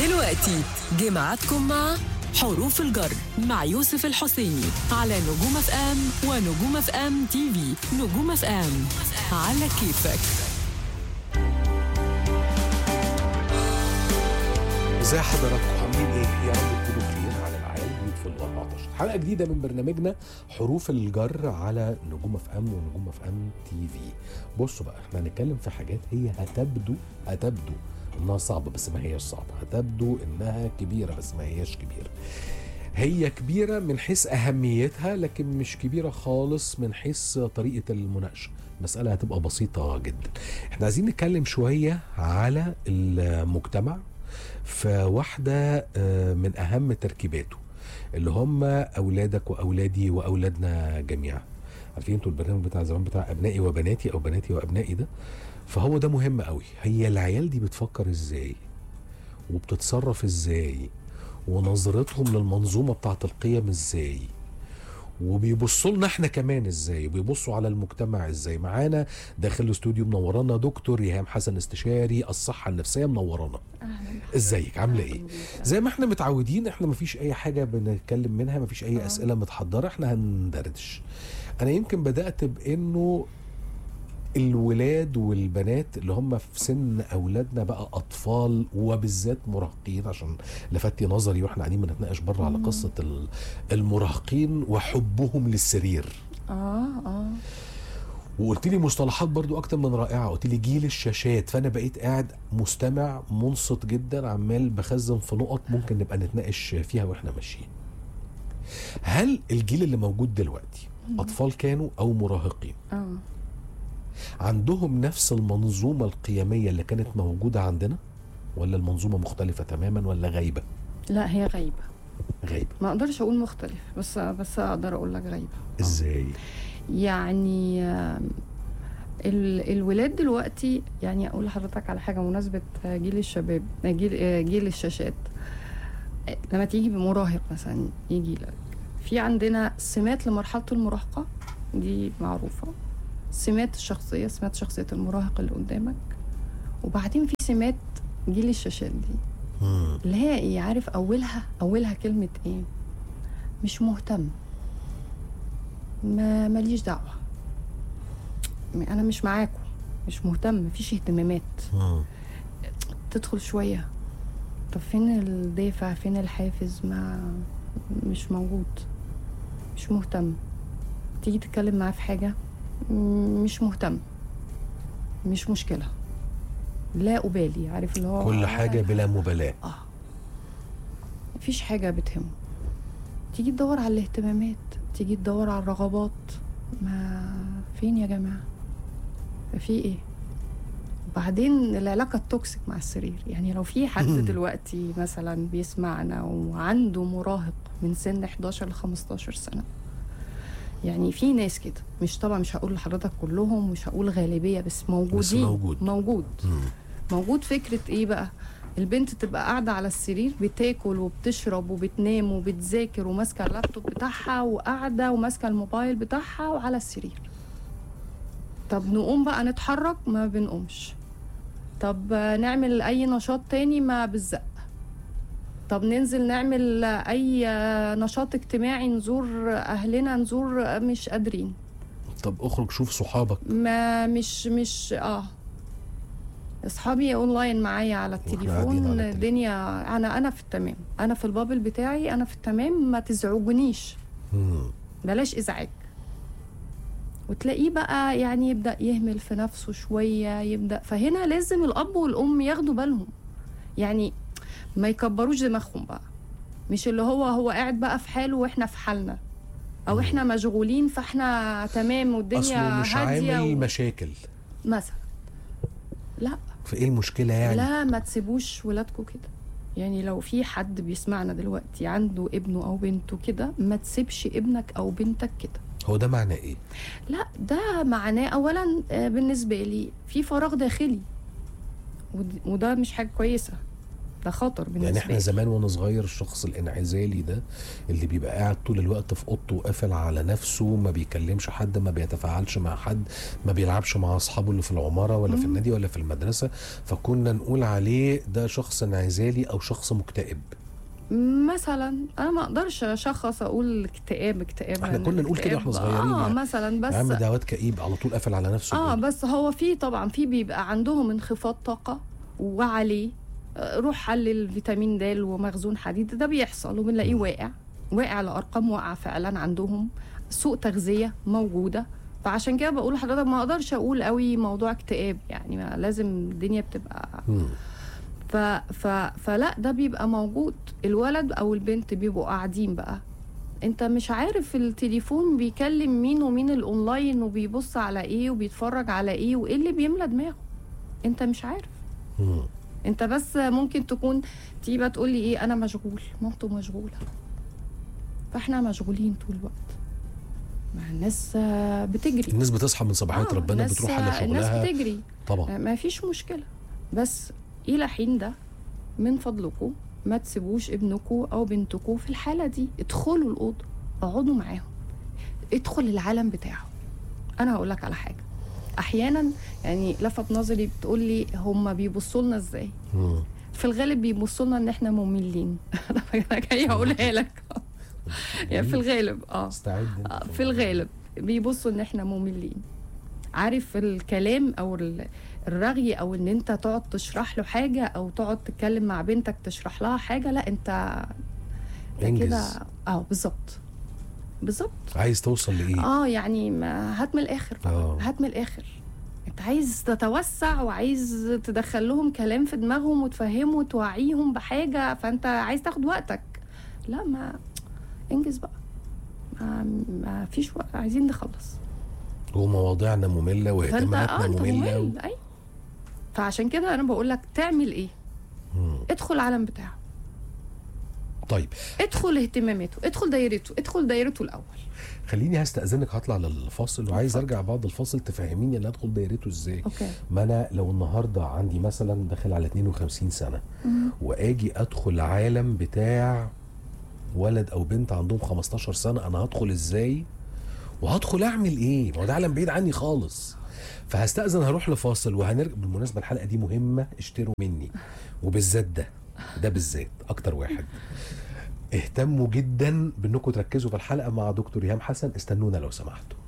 دلوقتي جمعتكم مع حروف الجر مع يوسف الحسيني على نجوم اف ام ونجوم اف ام تي في نجوم اف ام على كيفك ازي حضراتكم عاملين ايه؟ يا رب تكونوا بخير على العال 100 في ال 14 حلقه جديده من برنامجنا حروف الجر على نجوم اف ام ونجوم اف ام تي في بصوا بقى احنا هنتكلم في حاجات هي هتبدو هتبدو انها صعبه بس ما هياش صعبه هتبدو انها كبيره بس ما هياش كبيره هي كبيرة من حيث أهميتها لكن مش كبيرة خالص من حيث طريقة المناقشة المسألة هتبقى بسيطة جدا احنا عايزين نتكلم شوية على المجتمع في واحدة آه، من أهم تركيباته اللي هم أولادك وأولادي وأولادنا جميعا عارفين انتوا البرنامج بتاع زمان بتاع أبنائي وبناتي أو بناتي وأبنائي ده فهو ده مهم قوي هي العيال دي بتفكر ازاي وبتتصرف ازاي ونظرتهم للمنظومة بتاعت القيم ازاي وبيبصوا لنا احنا كمان ازاي وبيبصوا على المجتمع ازاي معانا داخل الاستوديو منورانا دكتور ريهام حسن استشاري الصحة النفسية منورانا ازيك عاملة ايه زي ما احنا متعودين احنا مفيش اي حاجة بنتكلم منها مفيش اي اسئلة متحضرة احنا هندردش انا يمكن بدأت بانه الولاد والبنات اللي هم في سن اولادنا بقى اطفال وبالذات مراهقين عشان لفتي نظري واحنا قاعدين بنتناقش بره على قصه ال- المراهقين وحبهم للسرير اه اه وقلت لي مصطلحات برضو اكتر من رائعه قلت لي جيل الشاشات فانا بقيت قاعد مستمع منصت جدا عمال بخزن في نقط ممكن نبقى نتناقش فيها واحنا ماشيين هل الجيل اللي موجود دلوقتي اطفال كانوا او مراهقين اه عندهم نفس المنظومة القيمية اللي كانت موجودة عندنا ولا المنظومة مختلفة تماما ولا غايبة لا هي غايبه غايبة ما اقدرش اقول مختلف بس بس اقدر اقول لك غايبه ازاي يعني آم، ال- الولاد دلوقتي يعني اقول لحضرتك على حاجه مناسبه جيل الشباب جيل آه، جيل الشاشات آه، لما تيجي بمراهق مثلا يجي لك في عندنا سمات لمرحله المراهقه دي معروفه سمات الشخصيه سمات شخصيه المراهق اللي قدامك وبعدين في سمات جيل الشاشات دي مم. اللي هي ايه عارف اولها اولها كلمه ايه مش مهتم ما ماليش دعوه م- انا مش معاكم مش مهتم مفيش اهتمامات مم. تدخل شويه طب فين الدافع فين الحافز ما مش موجود مش مهتم تيجي تتكلم معاه في حاجه م- مش مهتم مش مشكله لا ابالي عارف اللي هو كل حاجة بلا مبالاة اه مفيش حاجة بتهمه تيجي تدور على الاهتمامات تيجي تدور على الرغبات ما فين يا جماعة في ايه وبعدين العلاقة التوكسيك مع السرير يعني لو في حد دلوقتي مثلا بيسمعنا وعنده مراهق من سن 11 ل 15 سنة يعني في ناس كده مش طبعا مش هقول لحضرتك كلهم مش هقول غالبية بس موجودين موجود. موجود مم. موجود فكرة ايه بقى البنت تبقى قاعدة على السرير بتاكل وبتشرب وبتنام وبتذاكر وماسكة اللابتوب بتاعها وقاعدة وماسكة الموبايل بتاعها وعلى السرير طب نقوم بقى نتحرك ما بنقومش طب آه، نعمل اي نشاط تاني ما بالزق طب ننزل نعمل آه، اي آه، نشاط اجتماعي نزور اهلنا نزور آه، مش قادرين طب اخرج شوف صحابك ما مش مش اه اصحابي اونلاين معايا على قاعدين على التليفون التليفون. الدنيا انا انا في التمام انا في البابل بتاعي انا في التمام ما تزعجنيش مم. بلاش ازعاج وتلاقيه بقى يعني يبدا يهمل في نفسه شويه يبدا فهنا لازم الاب والام ياخدوا بالهم يعني ما يكبروش دماغهم بقى مش اللي هو هو قاعد بقى في حاله واحنا في حالنا او احنا مشغولين فاحنا تمام والدنيا اصله مش هاديه عامل و... مشاكل مثلا لا في ايه المشكلة يعني لا ما تسيبوش ولادكم كده يعني لو في حد بيسمعنا دلوقتي عنده ابنه او بنته كده ما تسيبش ابنك او بنتك كده هو ده معناه ايه لا ده معناه اولا آه، بالنسبه لي في فراغ داخلي ود- وده مش حاجه كويسه ده خطر بالنسبه يعني احنا لي. زمان وانا صغير الشخص الانعزالي ده اللي بيبقى قاعد طول الوقت في اوضته وقافل على نفسه ما بيكلمش حد ما بيتفاعلش مع حد ما بيلعبش مع اصحابه اللي في العماره ولا في النادي ولا في المدرسه فكنا نقول عليه ده شخص انعزالي او شخص مكتئب مثلا انا ما اقدرش اشخص اقول اكتئاب اكتئاب احنا كنا نقول كده واحنا اكتئاب. صغيرين اه يعني. مثلا يا عم بس ده واد كئيب على طول قافل على نفسه اه كده. بس هو في طبعا في بيبقى عندهم انخفاض طاقه وعليه آه، روح حلل فيتامين د ومخزون حديد ده بيحصل وبنلاقيه واقع واقع لارقام واقعه فعلا عندهم سوء تغذيه موجوده فعشان كده بقول لحضرتك ما اقدرش اقول قوي موضوع اكتئاب يعني ما لازم الدنيا بتبقى مم. ف... ف... فلا ده بيبقى موجود الولد او البنت بيبقوا قاعدين بقى انت مش عارف التليفون بيكلم مين ومين الاونلاين وبيبص على ايه وبيتفرج على ايه وايه اللي بيملى دماغه انت مش عارف مم. انت بس ممكن تكون تيجي بقى تقول لي ايه انا مشغول مامته مشغوله فاحنا مشغولين طول الوقت مع الناس آه، بتجري الناس بتصحى من صباحيه آه، ربنا الناس- بتروح على الناس شغلها بتجري طبعا ما فيش مشكلة بس إلى حين ده من فضلكم ما تسيبوش ابنكم أو بنتكم في الحالة دي ادخلوا الأوضة اقعدوا معاهم ادخل العالم بتاعه أنا هقول لك على حاجة أحيانا يعني لفت نظري بتقول لي هم بيبصوا لنا إزاي مم. في الغالب بيبصوا لنا إن إحنا مملين أنا جاية أقولها لك يعني في الغالب اه استعد انت. آه، في الغالب بيبصوا ان احنا مملين عارف الكلام او ال- الرغي او ان انت تقعد تشرح له حاجه او تقعد تتكلم مع بنتك تشرح لها حاجه لا انت انت انجز. كده اه بالظبط بالظبط عايز توصل لايه اه يعني ما هات من الاخر بقى آه. هات من الاخر انت عايز تتوسع وعايز تدخل لهم كلام في دماغهم وتفهمهم وتوعيهم بحاجه فانت عايز تاخد وقتك لا ما انجز بقى ما, ما فيش وقت عايزين نخلص ومواضيعنا ممله فانت واهتماماتنا اه انت ممله و... ممل اي فعشان كده انا بقول لك تعمل ايه مم. ادخل العالم بتاعه طيب ادخل اهتماماته ادخل دايرته ادخل دايرته الاول خليني هستأذنك هطلع للفاصل وعايز ارجع بعد الفاصل تفهميني انا ادخل دايرته ازاي اوكي ما انا لو النهارده عندي مثلا داخل على 52 سنه واجي ادخل عالم بتاع ولد او بنت عندهم 15 سنه انا هدخل ازاي وهدخل اعمل ايه ما هو ده عالم بعيد عني خالص فهستأذن هروح لفاصل وهنرجع بالمناسبه الحلقه دي مهمه اشتروا مني وبالذات ده ده بالذات اكتر واحد اهتموا جدا بانكم تركزوا في الحلقه مع دكتور ايهام حسن استنونا لو سمحتوا